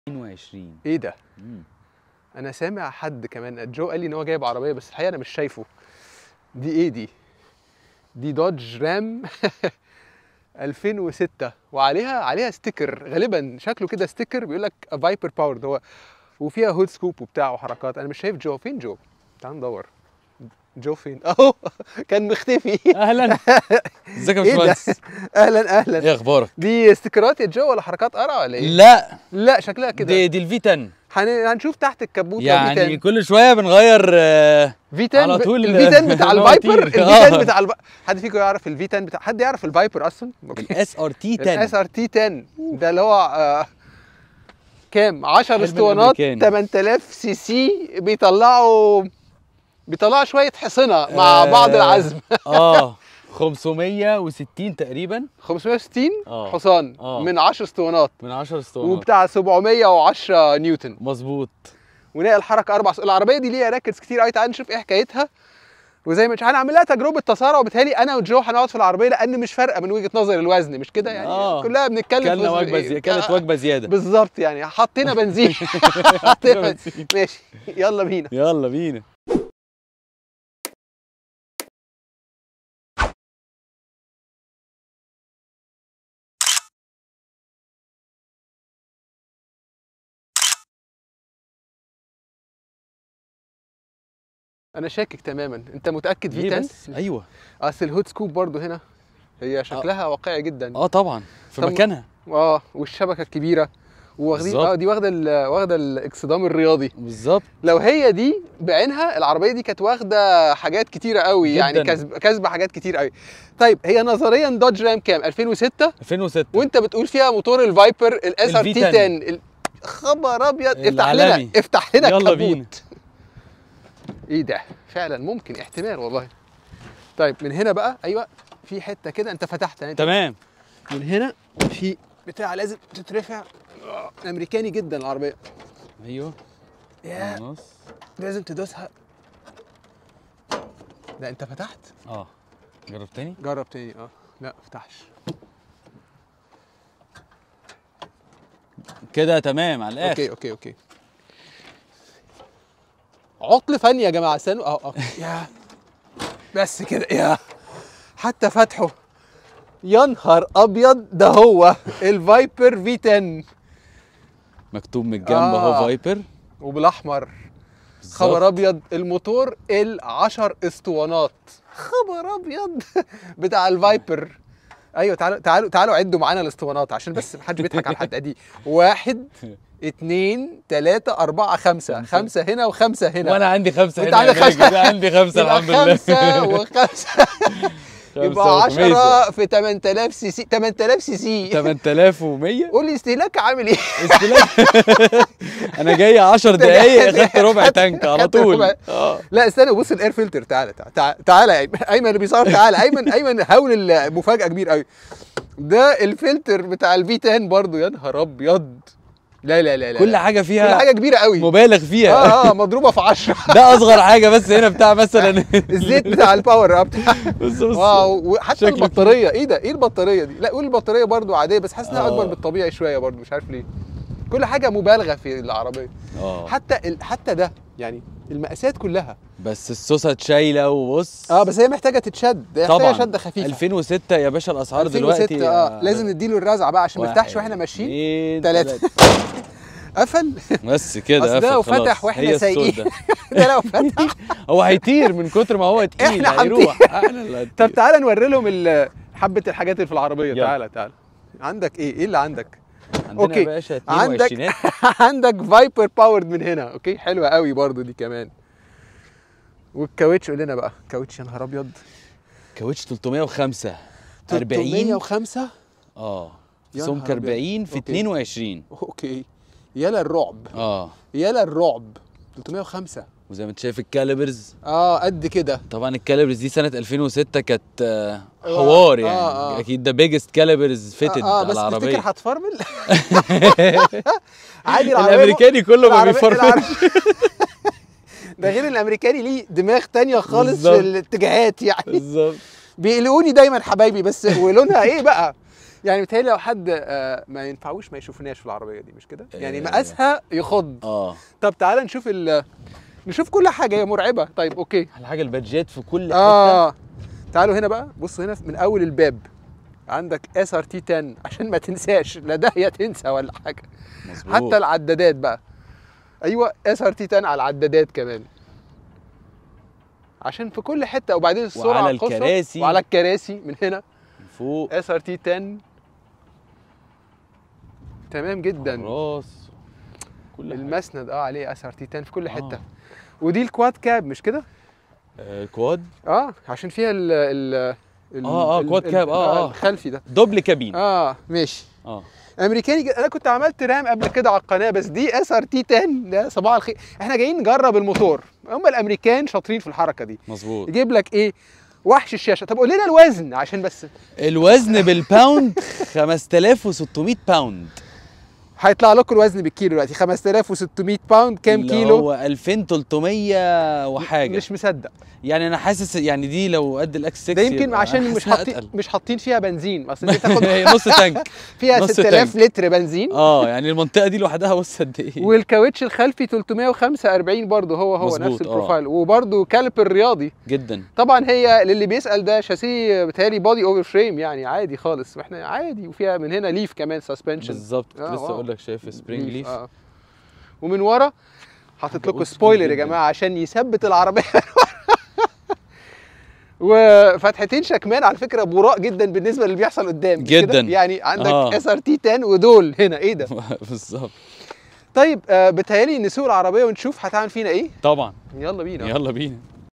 22 ايه ده مم. انا سامع حد كمان جو قال لي ان هو جايب عربيه بس الحقيقه انا مش شايفه دي ايه دي دي دوج رام 2006 وعليها عليها ستيكر غالبا شكله كده ستيكر بيقول لك فايبر باورد هو وفيها هود سكوب وبتاع وحركات انا مش شايف جو فين جو تعال ندور جو فين اهو كان مختفي اهلا ازيك يا ايه ده باشمهندس اهلا اهلا ايه اخبارك دي استيكرات يا جو ولا حركات قرع ولا ايه لا لا شكلها كده دي دي الفي 10 هن... هنشوف تحت الكبوت يعني كل شويه بنغير آه، في 10 على ب... طول الفي 10 بتاع المواتير. الفايبر الفي 10 بتاع الب... حد فيكم يعرف الفي 10 بتاع حد يعرف الفايبر اصلا الاس ار تي الاس 10 ار تي 10 ده اللي هو آه كام 10 حلم اسطوانات الأمريكاني. 8000 سي سي بيطلعوا بيطلعوا شويه حصنه مع آه، بعض العزم اه 560 تقريبا 560 آه. حصان آه. من 10 اسطوانات من 10 اسطوانات وبتاع 710 نيوتن مظبوط ونقل الحركه اربع العربيه دي ليها راكتس كتير قوي تعال نشوف ايه حكايتها وزي ما هنعمل لها تجربه تسارع وبالتالي انا وجو هنقعد في العربيه لان مش فارقه من وجهه نظر الوزن مش كده يعني آه. كلها بنتكلم كلنا في- وجبه زياده كانت وجبه زياده بالظبط يعني حطينا بنزين حطينا بنزين. ماشي يلا بينا يلا بينا انا شاكك تماما انت متاكد في ليه 10 بس ايوه اصل الهوت سكوب برضو هنا هي شكلها واقعي جدا اه طبعا في طب- مكانها اه والشبكه الكبيره واخدين بالظبط. اه دي واخده ال- واخده الاكسدام الرياضي بالظبط لو هي دي بعينها العربيه دي كانت واخده حاجات كتيره قوي يعني جداً. كسب كسبه حاجات كتير قوي طيب هي نظريا دوج رام كام 2006 2006 وانت بتقول فيها موتور الفايبر الاس ار تي ال V10. 10 ال- خبر ابيض افتح لنا العالمي. افتح لنا يلا الكبوت. بينا. ايه ده فعلا ممكن احتمال والله طيب من هنا بقى ايوه في حته كده انت فتحت يعني تمام من هنا في بتاع لازم تترفع آه، امريكاني جدا العربيه ايوه يا نص لازم تدوسها لا انت فتحت اه جرب تاني جرب تاني اه لا فتحش كده تمام على الاخر اوكي اوكي اوكي عطل فني يا جماعه استنوا اه اه يا بس كده يا حتى فتحه يا نهار ابيض ده هو الفايبر في 10 مكتوب من الجنب اهو آه. فايبر وبالاحمر بالظبط. خبر ابيض الموتور العشر اسطوانات خبر ابيض بتاع الفايبر ايوه تعالوا تعالوا تعالوا عدوا معانا الاسطوانات عشان بس محدش بيضحك على الحلقه دي واحد اتنين تلاتة أربعة خمسة خمسة. خمسة هنا وخمسة هنا وانا عندي خمسه وانت هنا عندك يا خمسة. ماجد. عندي خمسه يبقى الحمد لله خمسة وخمسة يبقى خمسة وخمسة. 10 في 8000 سي سي 8000 سي سي 8100 قول لي استهلاك عامل ايه؟ استهلاك انا جاي 10 دقايق خدت ربع خدت- تانك على خدت طول ربع. اه لا استنى بص الاير فلتر تعالى تعالى تعالى يا ايمن ايمن اللي بيصور تعالى ايمن ايمن هول المفاجاه كبير قوي ده الفلتر بتاع الفي 10 برضو يا نهار ابيض لا لا لا لا كل لا. حاجه كل فيها حاجه كبيره قوي مبالغ فيها اه اه مضروبه في 10 ده اصغر حاجه بس هنا بتاع مثلا الزيت بتاع الباور اب بص بص واو وحتى شكله البطاريه ايه ده ايه البطاريه دي لا قول البطاريه برضو عاديه بس حاسس انها آه. اكبر من الطبيعي شويه برضو مش عارف ليه كل حاجه مبالغه في العربيه اه حتى ال... حتى ده يعني المقاسات كلها بس السوسه شايله وبص اه بس هي محتاجه تتشد هي طبعا محتاجه شده خفيفه 2006 يا باشا الاسعار 2006 دلوقتي اه لازم نديله الرزعه بقى عشان ما نفتحش واحنا ماشيين اتنين، تلاتة. قفل بس كده أصل ده قفل لو خلاص. فتح وإحنا هي سايقين. السودة. ده لو فتح هو هيطير من كتر ما هو تقيل إحنا هيروح احنا اللي طب هنطير. تعالى نوري لهم ال- حبه الحاجات اللي في العربيه يلا. تعالى تعالى عندك ايه ايه اللي عندك عندنا أوكي. يا باشا عندك 22 عندك فايبر باورد من هنا اوكي حلوه قوي برضو دي كمان والكاوتش قول لنا بقى كاوتش يا نهار ابيض كاوتش 305 40 305 اه يا سمك نهار أبيض. 40 في أوكي. 22 اوكي يلا الرعب اه يلا الرعب 305 وزي ما انت شايف الكاليبرز اه قد كده طبعا الكاليبرز دي سنه 2006 كانت آه، حوار يعني آه، آه. اكيد ده بيجست كاليبرز فيتد اه, آه على بس العربيه تفتكر هتفرمل عادي العربيه الامريكاني كله ما العربية- بيفرمل العربية- ده غير الامريكاني ليه دماغ تانية خالص بالظبط. في الاتجاهات يعني بالظبط بيقلقوني دايما حبايبي بس ولونها ايه بقى يعني بيتهيألي لو حد آه، ما ينفعوش ما يشوفناش في العربيه دي مش كده يعني آه. مقاسها يخض اه طب تعالى نشوف ال نشوف كل حاجه هي مرعبه طيب اوكي احلى حاجه البادجات في كل حته اه تعالوا هنا بقى بصوا هنا من اول الباب عندك اس ار تي 10 عشان ما تنساش لا ده يا تنسى ولا حاجه مظبوط. حتى العدادات بقى ايوه اس ار تي 10 على العدادات كمان عشان في كل حته وبعدين السرعه وعلى القصوى الكراسي. وعلى الكراسي من هنا من فوق اس ار تي 10 تمام جدا راس كل حاجه المسند اه عليه اس ار تي 10 في كل حته آه. ودي الكواد كاب مش كده آه، كواد اه عشان فيها ال ال ال- آه، آه، ال- كواد ال- كاب، آه، آه. الخلفي ده دوبل كابين اه ماشي اه امريكاني جدا. انا كنت عملت رام قبل كده على القناه بس دي اس ار تي 10 ده صباح الخير احنا جايين نجرب الموتور هم الامريكان شاطرين في الحركه دي مظبوط يجيب لك ايه وحش الشاشه طب قول لنا الوزن عشان بس الوزن بالباوند 5600 باوند هيطلع لكم الوزن بالكيلو دلوقتي 5600 باوند كام اللي كيلو هو 2300 وحاجه مش مصدق يعني انا حاسس يعني دي لو قد الاكس 6 ده يمكن يبقى عشان أنا مش حاسسها حاطين أتقل. مش حاطين فيها بنزين اصل دي تاخد هي نص تانك فيها نص 6000 تانك. لتر بنزين اه يعني المنطقه دي لوحدها بص قد ايه والكاوتش الخلفي 345 برضه هو هو مظبوط، نفس آه. البروفايل وبرضه كاليبر رياضي جدا طبعا هي للي بيسال ده شاسيه بتهيألي بودي اوفر فريم يعني عادي خالص واحنا عادي وفيها من هنا ليف كمان سسبنشن بالظبط كنت آه، لسه واو. اقول لك شايف سبرينج ليف اه ومن ورا حاطط لكم بقول سبويلر يا جداً. جماعه عشان يثبت العربيه وفتحتين شكمان على فكره براء جدا بالنسبه للي بيحصل قدام مش كده؟ جداً. يعني عندك آه. اس ار تي 10 ودول هنا ايه ده بالظبط طيب آه بتهيألي نسوق العربيه ونشوف هتعمل فينا ايه طبعا يلا بينا يلا بينا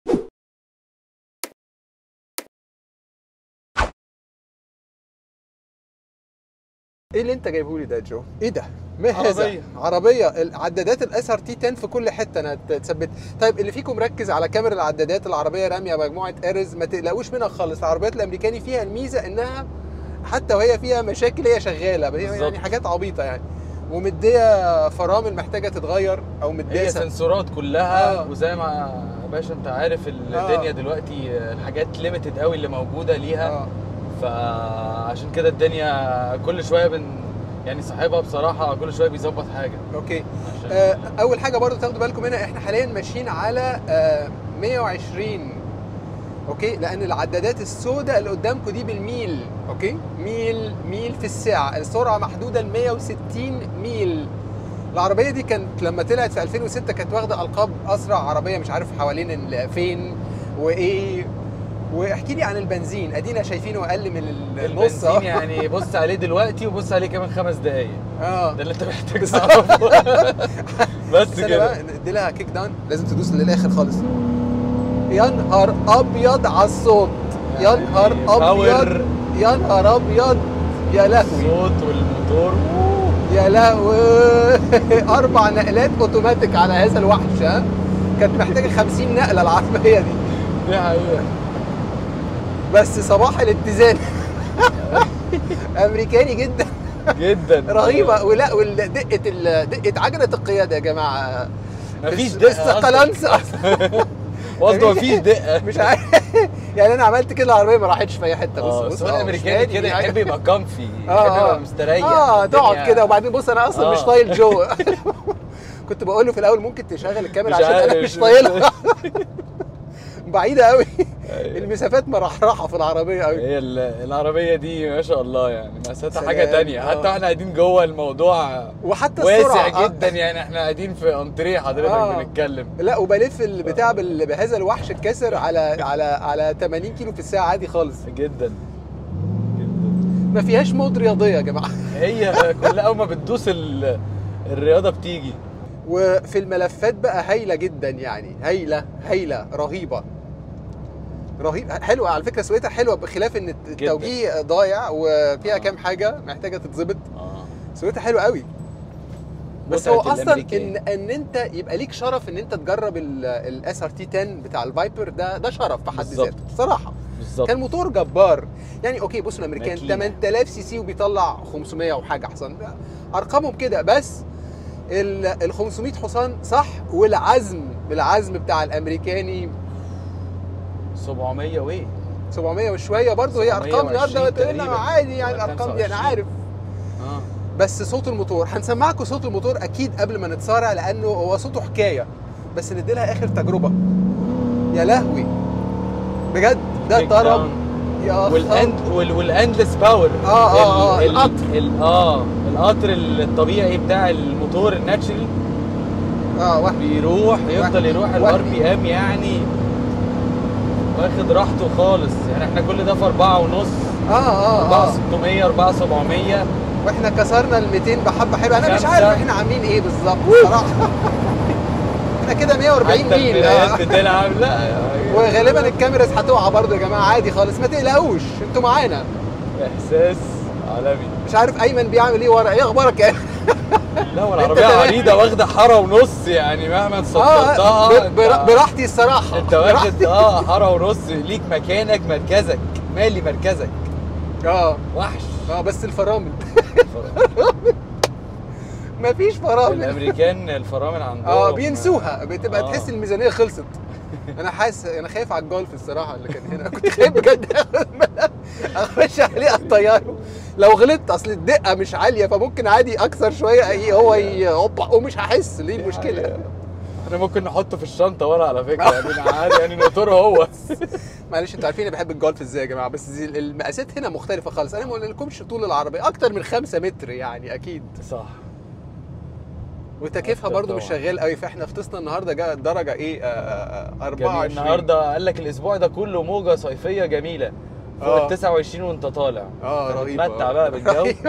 ايه اللي انت جايبه لي ده يا جو؟ ايه ده؟ ما هذا؟ عربية. عربية عدادات الاس ار تي 10 في كل حتة انا اتثبت طيب اللي فيكم مركز على كاميرا العدادات العربية رامية مجموعة ارز ما تقلقوش منها خالص العربيات الامريكاني فيها الميزة انها حتى وهي فيها مشاكل هي شغالة هي يعني بالظبط. حاجات عبيطة يعني ومدية فرامل محتاجة تتغير او مدية هي سن- سنسورات كلها آه. آه. وزي ما يا باشا انت عارف الدنيا آه. دلوقتي الحاجات ليميتد قوي اللي موجوده ليها اه فعشان كده الدنيا كل شويه بن يعني صاحبها بصراحه كل شويه بيظبط حاجه اوكي عشان آه، اول حاجه برضو تاخدوا بالكم منها احنا حاليا ماشيين على آه، 120 اوكي لان العدادات السوداء اللي قدامكم دي بالميل اوكي ميل ميل في الساعه السرعه محدوده ل 160 ميل العربيه دي كانت لما طلعت في 2006 كانت واخده القاب اسرع عربيه مش عارف حوالين ال- فين وايه واحكي لي عن البنزين ادينا شايفينه اقل من ال- النص البنزين أهو. يعني بص عليه دلوقتي وبص عليه كمان خمس دقايق اه ده اللي انت محتاج بالظبط. تعرفه بس استنى كده بقى ندي لها كيك داون لازم تدوس للاخر خالص يا نهار ابيض على الصوت يا نهار ابيض باور يا نهار ابيض يا لهوي الصوت والموتور يا لهوي اربع نقلات اوتوماتيك على هذا الوحش ها كانت محتاجه 50 نقله العربيه دي دي حقيقه بس صباح الاتزان امريكاني جدا جدا رهيبه ولا ودقه ال- دقه عجله القياده يا جماعه مفيش في دقه استقلانس قصده مفيش دقه مش عارف يعني انا عملت كده العربيه ما راحتش في اي حته بص اه بص السواق آه، الامريكاني مش كده هادي، يحب يبقى كومفي آه، يحب آه. يبقى مستريح اه تقعد الدنيا- كده وبعدين بص انا اصلا مش آه. طايل جو كنت بقول له في الاول ممكن تشغل الكاميرا مش عشان انا عارف. مش طايلها بعيده قوي أيوة. المسافات مرحرحه في العربيه قوي هي ال- العربية دي ما شاء الله يعني مساحتها سلام. حاجة تانية آه. حتى احنا قاعدين جوه الموضوع وحتى السرعه واسع آه. جدا يعني احنا قاعدين في انتريه حضرتك آه. بنتكلم لا وبلف البتاع بال- بهذا الوحش الكسر على على على 80 كيلو في الساعه عادي خالص جدا جدا ما فيهاش مود رياضيه يا جماعه هي كل اول ما بتدوس ال- الرياضة بتيجي وفي الملفات بقى هايله جدا يعني هايله هايله رهيبه رهيب حلوه على فكره سويتها حلوه بخلاف ان التوجيه ضايع وفيها آه. كام حاجه محتاجه تتظبط اه سويتها حلوه قوي بس هو متعة اصلا الأمريكية. ان ان انت يبقى ليك شرف ان انت تجرب الاس ار تي 10 بتاع الفايبر ده ده شرف في حد بالظبط. ذاته صراحه بالظبط كان موتور جبار يعني اوكي بصوا الامريكان ماكينة. 8000 سي سي وبيطلع 500 وحاجه حصان ارقامهم كده بس ال ال 500 حصان صح والعزم العزم بتاع الامريكاني 700 وايه 700 وشويه برضه هي ارقام النهارده 720 تقول لنا تقريباً. عادي يعني الارقام دي انا 25. عارف اه بس صوت الموتور هنسمعكم صوت الموتور اكيد قبل ما نتسارع لانه هو صوته حكايه بس ندي لها اخر تجربه يا لهوي بجد ده Big طرب down. يا والاند وال- والاندلس باور آه، آه، آه، ال- القطر. ال- اه القطر الطبيعي بتاع الموتور الناتشرال اه واحد بيروح يفضل يروح الار وهمي. بي ام يعني واخد راحته خالص يعني احنا كل ده في أربعة ونص اه اه 4 اه 600 4 700 واحنا كسرنا ال 200 بحبه حلوه انا مش خمسة. عارف احنا عاملين ايه بالظبط صراحه احنا كده 140 حتى ميل البدايات آه. بتلعب لا وغالبا الكاميراز هتقع برضه يا جماعه عادي خالص ما تقلقوش انتوا معانا احساس عالمي مش عارف ايمن بيعمل ايه ورا ايه اخبارك يا لا والعربيه تمام. عريضه واخده حاره ونص يعني مهما اه صدرتها ب- برا- براحتي الصراحه انت واخد اه حاره ونص ليك مكانك مركزك مالي مركزك اه وحش اه بس الفرامل مفيش فرامل الامريكان الفرامل عندهم اه بينسوها بتبقى آه. تحس الميزانيه خلصت انا حاسس انا خايف على الجولف الصراحه اللي كان هنا كنت خايف بجد آخد ملف اخش عليه اطيره لو غلطت اصل الدقه مش عاليه فممكن عادي اكثر شويه اي هو ي- هوبا ومش هحس ليه المشكله احنا ممكن نحطه في الشنطه ورا على فكره يعني عادي يعني نقطره هو معلش انتوا عارفين انا بحب الجولف ازاي يا جماعه بس زي- المقاسات هنا مختلفه خالص انا ما قلتلكمش طول العربيه اكتر من 5 متر يعني اكيد صح وتكييفها أكتر برضو مش طبعاً. شغال قوي فاحنا فطسنا النهارده جا درجه ايه آه، آه، آه، جميل 24 النهارده قال لك الاسبوع ده كله موجه صيفيه جميله فوق آه. ال 29 وانت طالع اه رهيبه تتمتع بقى بالجو رهيبة.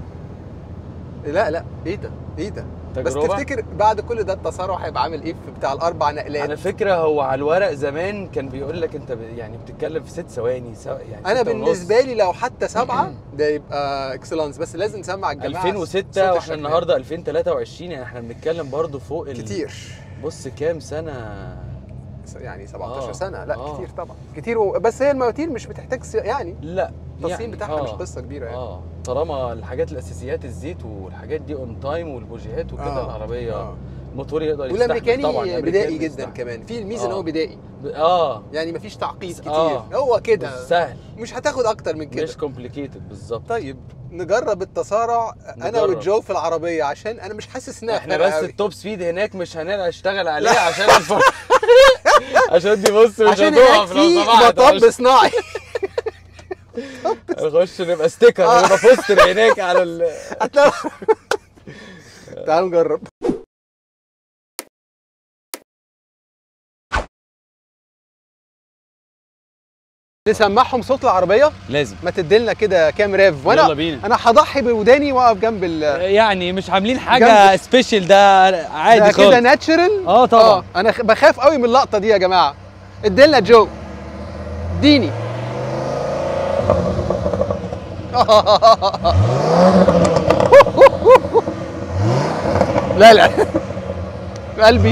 لا لا ايه ده ايه ده بس تجربة؟ تفتكر بعد كل ده التسارع هيبقى عامل ايه في بتاع الاربع نقلات على فكره هو على الورق زمان كان بيقول لك انت ب- يعني بتتكلم في ست ثواني سو... يعني انا ستة ونص. بالنسبه لي لو حتى سبعه ده يبقى اكسلانس بس لازم نسمع الجماعه 2006 صوت واحنا الشكمان. النهارده 2023 يعني احنا بنتكلم برضو فوق ال... كتير بص كام سنه يعني 17 آه، سنه لا آه. كتير طبعا كتير و... بس هي المواتير مش بتحتاج سي... يعني لا التصميم يعني بتاعها مش آه. قصه كبيره يعني اه طالما الحاجات الاساسيات الزيت والحاجات دي اون تايم والبوجيهات وكده آه، العربيه آه. الموتور يقدر يستحمل والامريكاني طبعا الأمريكان بدائي جدا بيستحمل. كمان في الميزه ان آه. هو بدائي ب- اه يعني مفيش تعقيد كتير آه. هو كده سهل مش هتاخد اكتر من كده مش كومبليكيتد بالظبط طيب نجرب التسارع انا نجرب. وجو في العربيه عشان انا مش حاسس انها احنا فارقة بس أوي. التوب سبيد هناك مش هنشتغل عليه عشان الفر... عشان دي بص مش عشان هتقف هناك لو في سمحت مطب صناعي نخش نبقى ستيكر آه. نبقى بوستر هناك على ال... هتلاقي تعالوا نجرب نسمعهم صوت العربيه لازم ما تديلنا كده كام ريف وانا يلا بينا. انا هضحي بوداني واقف جنب ال يعني مش عاملين حاجه سبيشال ده عادي ده كده خالص ناتشرال اه طبعا انا خ- بخاف قوي من اللقطه دي يا جماعه اديلنا جو اديني لا لا قلبي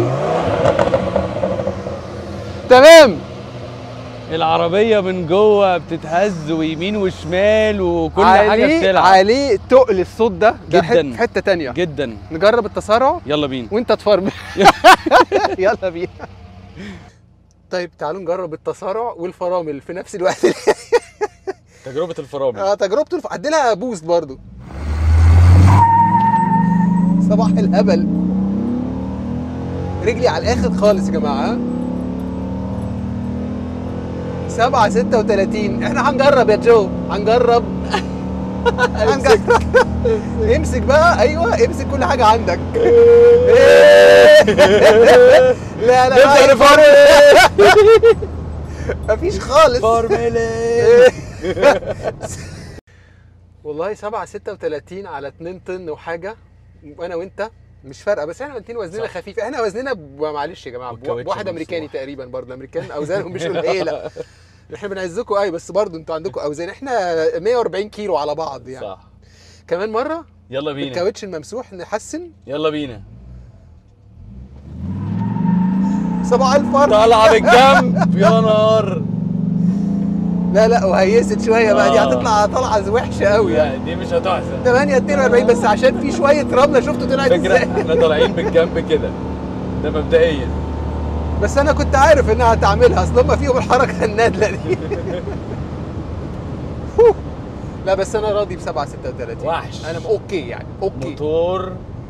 تمام العربيه من جوه بتتهز ويمين وشمال وكل حاجه عليه بتلعب عليه تقل الصوت ده ده حت- جداً. في حته تانية جدا نجرب التسارع يلا بينا وانت تفرمل يلا بينا طيب تعالوا نجرب التسارع والفرامل في نفس الوقت تجربه الفرامل اه تجربته الف... ادي لها بوست برضو صباح الهبل رجلي على الاخر خالص يا جماعه ها؟ سبعة ستة وتلاتين احنا هنجرب يا جو هنجرب هنجرب امسك بقى ايوه امسك كل حاجة عندك لا لا نبدأ لا نفرمل مفيش خالص فرملة والله 7 36 على 2 طن وحاجه وانا وانت مش فارقه بس احنا الاثنين وزننا صح. خفيف احنا وزننا ب- معلش يا جماعه بوا- والكاوتش بواحد ممسوح. امريكاني تقريبا برضه الامريكان اوزانهم مش قليله احنا بنعزكم اي بس برضه انتوا عندكم اوزان احنا 140 كيلو على بعض يعني صح كمان مره يلا بينا الكاوتش الممسوح نحسن يلا بينا صباح الفرق طالعه بالجنب يا نار لا لا وهيست شويه بقى دي آه. هتطلع طلعه وحشه قوي يعني لا دي مش هتحسن 8 42 بس عشان في شويه رمله شفتوا طلعت فكرة ازاي احنا طالعين بالجنب كده ده مبدئيا بس انا كنت عارف انها هتعملها اصل هم فيهم الحركه النادله دي فو. لا بس انا راضي ب 7 36 وحش. انا اوكي يعني اوكي موتور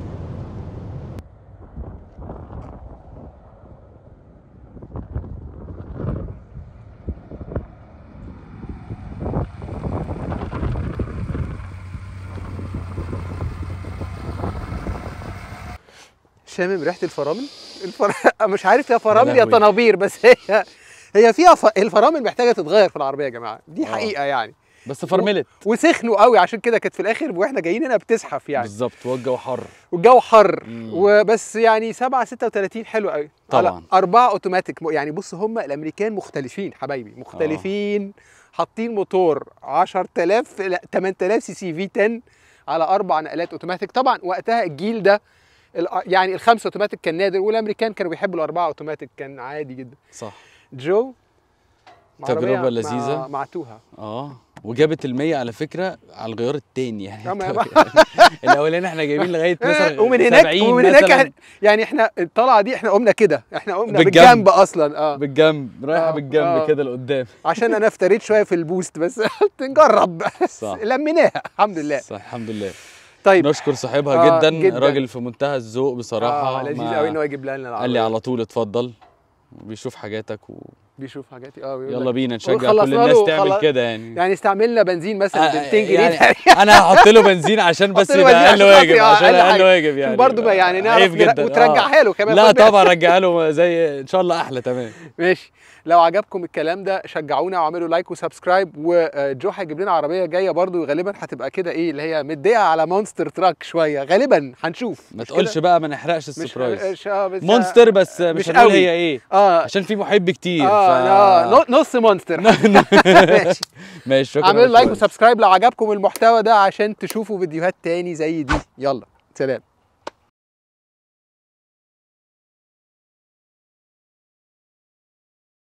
شامم ريحه الفرامل الفر... مش عارف يا فرامل يا لهوي. طنابير بس هي هي فيها ف... الفرامل محتاجه تتغير في العربيه يا جماعه دي آه. حقيقه يعني بس فرملت وسخنوا قوي عشان كده كانت في الاخر واحنا جايين هنا بتزحف يعني بالظبط والجو حر والجو حر مم. وبس يعني 7 36 حلو قوي طبعاً. على أربعة اوتوماتيك م- يعني بص هم الامريكان مختلفين حبايبي مختلفين حاطين موتور 10000 لا 8000 سي سي في 10 على اربع نقلات اوتوماتيك طبعا وقتها الجيل ده ال- يعني الخمسه اوتوماتيك كان نادر والامريكان كانوا بيحبوا الاربعه اوتوماتيك كان عادي جدا صح جو تجربة عربية لذيذة. مع- معتوها اه وجابت المية على فكرة على الغيار التاني يعني آه، ما- أنت- الاولاني احنا جايبين لغاية مثلا ومن هناك 70 ومن هناك مثلاً إحنا- يعني احنا الطلعه دي احنا قمنا كده احنا قمنا بالجنب. بالجنب اصلا اه بالجنب رايحة آه، بالجنب آه. كده لقدام عشان انا افتريت شويه في البوست بس قلت نجرب بس صح. لميناها الحمد لله صح الحمد لله طيب نشكر صاحبها آه، جدا, جداً. راجل في منتهى الذوق بصراحة آه لذيذ ما- قوي ان هو يجيب لنا العربية. قال لي على طول اتفضل بيشوف حاجاتك و... بيشوف حاجاتي اه بيقول يلا لك- بينا نشجع وخلصنا كل الناس له تعمل خلص- كده يعني يعني استعملنا بنزين مثلا ب آه، 200 جنيه يعني تقريباً. انا هحط له بنزين عشان بس حط له يبقى بنزين اقل عشان واجب خاطر- آه، عشان أقل اقل حاجة. واجب يعني برضه ما يعني نعرف عيب نر- جدا وترجعها له كمان لا خد بالك. طبعا رجعها له زي ان شاء الله احلى تمام ماشي لو عجبكم الكلام ده شجعونا واعملوا لايك وسبسكرايب وجو هيجيب لنا عربيه جايه برضو غالبا هتبقى كده ايه اللي هي مديه على مونستر تراك شويه غالبا هنشوف ما مش تقولش كده؟ بقى ما نحرقش مش السربرايز مش آه، بس مونستر بس مش مش هنقول قوي. هي ايه اه عشان في محب كتير اه ف... آه، نص مونستر ماشي ماشي شكرا اعملوا يا لايك باشمهندس. وسبسكرايب لو عجبكم المحتوى ده عشان تشوفوا فيديوهات تاني زي دي يلا سلام